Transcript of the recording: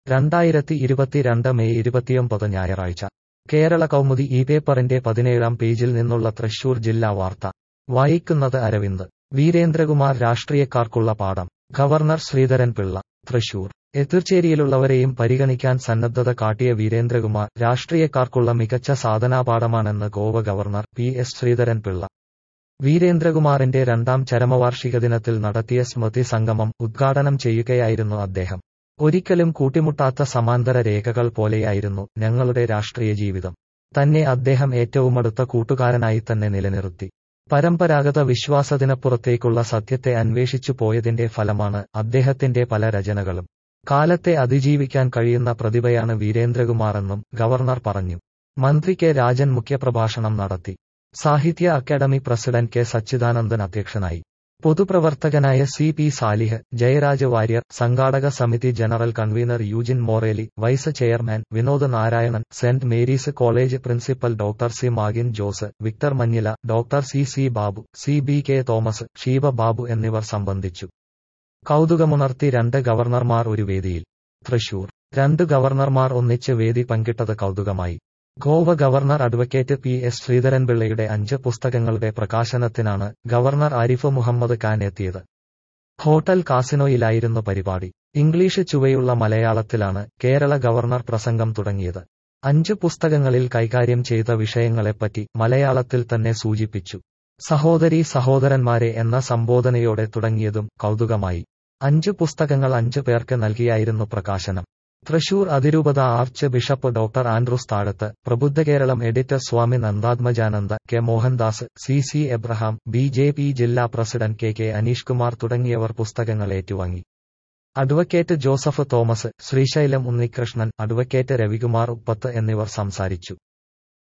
രണ്ടായിരത്തി ഇരുപത്തിരണ്ട് മെയ് ഇരുപത്തിയൊമ്പത് ഞായറാഴ്ച കേരള കൗമുദി ഈ പേപ്പറിന്റെ പതിനേഴാം പേജിൽ നിന്നുള്ള തൃശൂർ ജില്ലാ വാർത്ത വായിക്കുന്നത് അരവിന്ദ് വീരേന്ദ്രകുമാർ രാഷ്ട്രീയക്കാർക്കുള്ള പാഠം ഗവർണർ ശ്രീധരൻ പിള്ള തൃശൂർ എതിർചേരിയിലുള്ളവരെയും പരിഗണിക്കാൻ സന്നദ്ധത കാട്ടിയ വീരേന്ദ്രകുമാർ രാഷ്ട്രീയക്കാർക്കുള്ള മികച്ച സാധനാപാഠമാണെന്ന് Goa governor P S Sreedharan Pillai വീരേന്ദ്രകുമാറിന്റെ രണ്ടാം ചരമവാർഷിക ദിനത്തിൽ നടത്തിയ സ്മൃതി സംഗമം ഉദ്ഘാടനം ചെയ്യുകയായിരുന്നു അദ്ദേഹം ഒരിക്കലും കൂട്ടിമുട്ടാത്ത സമാന്തര രേഖകൾ പോലെയായിരുന്നു ഞങ്ങളുടെ രാഷ്ട്രീയ ജീവിതം തന്നെ അദ്ദേഹം ഏറ്റവുമടുത്ത കൂട്ടുകാരനായി തന്നെ നിലനിർത്തി പരമ്പരാഗത വിശ്വാസത്തിനപ്പുറത്തേക്കുള്ള സത്യത്തെ അന്വേഷിച്ചു പോയതിന്റെ ഫലമാണ് അദ്ദേഹത്തിന്റെ പല രചനകളും കാലത്തെ അതിജീവിക്കാൻ കഴിയുന്ന പ്രതിഭയാണ് വീരേന്ദ്രകുമാറെന്നും ഗവർണർ പറഞ്ഞു മന്ത്രി കെ രാജൻ മുഖ്യപ്രഭാഷണം നടത്തി സാഹിത്യ അക്കാദമി പ്രസിഡന്റ് കെ സച്ചിദാനന്ദൻ അധ്യക്ഷനായി പൊതുപ്രവർത്തകനായ സി പി സാലിഹ് ജയരാജ് വാര്യർ സംഘാടക സമിതി general convener Eugine Morely vice chairman Vinod Narayanan Saint Mary's College principal doctor C Magin Jose Victor Manjila doctor C C Babu C B K Thomas Sheeba Babu എന്നിവർ സംബന്ധിച്ചു കൗതുകമുണർത്തി രണ്ട് ഗവർണർമാർ ഒരു വേദിയിൽ തൃശൂർ രണ്ട് ഗവർണർമാർ ഒന്നിച്ച് വേദി പങ്കിട്ടത് കൗതുകമായി Goa governor advocate P S ശ്രീധരൻപിള്ളയുടെ അഞ്ച് പുസ്തകങ്ങളുടെ പ്രകാശനത്തിനാണ് ഗവർണർ ആരിഫ് മുഹമ്മദ് ഖാൻ എത്തിയത് ഹോട്ടൽ കാസിനോയിലായിരുന്നു പരിപാടി ഇംഗ്ലീഷ് ചുവയുള്ള മലയാളത്തിലാണ് കേരള ഗവർണർ പ്രസംഗം തുടങ്ങിയത് അഞ്ച് പുസ്തകങ്ങളിൽ കൈകാര്യം ചെയ്ത വിഷയങ്ങളെപ്പറ്റി മലയാളത്തിൽ തന്നെ സൂചിപ്പിച്ചു സഹോദരി സഹോദരന്മാരെ എന്ന സംബോധനയോടെ തുടങ്ങിയതും കൗതുകമായി അഞ്ച് പുസ്തകങ്ങൾ അഞ്ചു പേർക്ക് നൽകിയായിരുന്നു പ്രകാശനം തൃശൂർ അതിരൂപത arch bishop doctor Andrews Thazhath Prabuddha Keralam editor Swami Nandatmajananda K Mohandas C C Abraham B J P ജില്ലാ president K K Aneesh Kumar തുടങ്ങിയവർ പുസ്തകങ്ങൾ ഏറ്റുവാങ്ങി അഡ്വക്കേറ്റ് ജോസഫ് തോമസ് ശ്രീശൈലം ഉണ്ണികൃഷ്ണൻ അഡ്വക്കേറ്റ് രവികുമാർ ഉപ്പത്ത് എന്നിവർ സംസാരിച്ചു